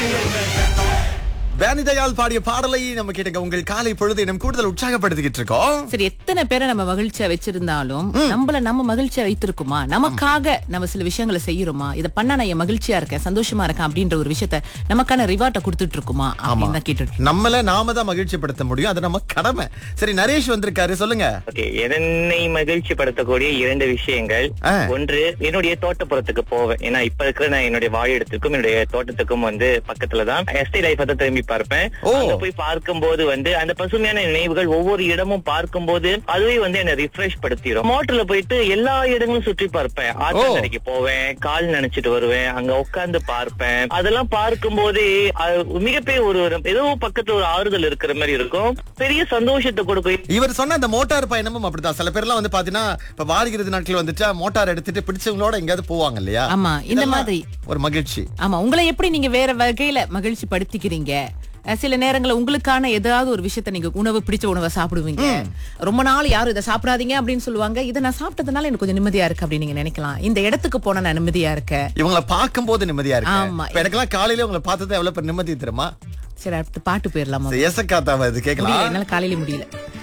வேனிதயால் பாடிய பாடலை நம்ம கேட்டுங்க உங்கள் காலை பொழுது இன்னும் கூடுதல் உற்சாகப்படுத்திக்கிட்டு இருக்கோம் சரி எத்தனை பேரை நம்ம மகிழ்ச்சியா வச்சிருந்தாலும் நம்மள நம்ம மகிழ்ச்சியா வைத்திருக்குமா நமக்காக நம்ம சில விஷயங்களை செய்யறோமா இத பண்ணா நான் என் மகிழ்ச்சியா இருக்கேன் சந்தோஷமா இருக்கேன் அப்படின்ற ஒரு விஷயத்த நமக்கான ரிவார்ட்டை கொடுத்துட்டு இருக்குமா அப்படின்னு தான் கேட்டுட்டு இருக்கேன். நம்மள நாம தான் மகிழ்ச்சிப்படுத்த முடியும் அது நம்ம கடமை சரி நரேஷ் வந்திருக்காரு சொல்லுங்க ஓகே என்னை மகிழ்ச்சி படுத்தக்கூடிய இரண்டு விஷயங்கள் ஆ. ஒன்று என்னுடைய தோட்டப்புறத்துக்கு போவேன் ஏன்னா இப்ப இருக்கிற நான் என்னுடைய வாழிடத்துக்கும் என்னுடைய தோட்டத்துக்கும் வந்து பக்கத்துல தான் எஸ்டி லைஃப் தான் திரும்பி பார்ப்பேன் ஓ. அங்க போய் பார்க்கும்போது வந்து அந்த பசுமையான நினைவுகள் ஒவ்வொரு இடமும் பார்க்கும்போது அதுவே வந்து என்ன ரிஃப்ரெஷ் படுத்திடும் மோட்டர்ல போயிட்டு எல்லா இடங்களும் சுற்றி பார்ப்பேன் ஆற்றங்கரைக்கு போவேன் கால் நினைச்சிட்டு வருவேன் அங்க உட்கார்ந்து பார்ப்பேன் அதெல்லாம் பார்க்கும்போதே அது மிகப்பெரிய ஒரு ஒரு- ஏதோ பக்கத்துல ஒரு ஆறுதல் இருக்கிற மாதிரி இருக்கும் பெரிய சந்தோஷத்தை கொடுக்கும் இவர் சொன்ன அந்த மோட்டார் பயணமும் அப்படிதான் சில பேர்லாம் வந்து பாத்தீங்கன்னா இப்ப வாரிகிறது நாட்கள் வந்துட்டா மோட்டார் எடுத்துட்டு பிடிச்சவங்களோட எங்கேயாவது போவாங்க இல்லையா ஆமா இந்த இதெல்லாம் மாதிரி ஒரு மகிழ்ச்சி ஆமா உங்களை எப்படி நீங்க வேற வகையில மகிழ்ச்சி படுத்திக்கிறீங்க அஹ் சில நேரங்கள்ல உங்களுக்கான ஏதாவது ஒரு விஷயத்த நீங்க உணவு பிடிச்ச உணவை சாப்பிடுவீங்க ரொம்ப நாள் யாரும் இதை சாப்பிடாதீங்க அப்படின்னு சொல்லுவாங்க இதை நான் சாப்பிட்டதுனால எனக்கு கொஞ்சம் நிம்மதியா இருக்கு அப்படின்னு நீங்க நினைக்கலாம் இந்த இடத்துக்கு போனா நான் நிம்மதியா இருக்கேன் இவங்களை பார்க்கும் போது நிம்மதியா இருக்கு ஆமா. இப்ப எனக்கெல்லாம் காலையில உங்களை பார்த்தது எவ்வளவு பெரிய நிம்மதி தெரியுமா சரி அடுத்து பாட்டு போயிடலாமா எசக்காத்தாவ இது கேட்கலாம் முடியல என்னால காலையில முடியல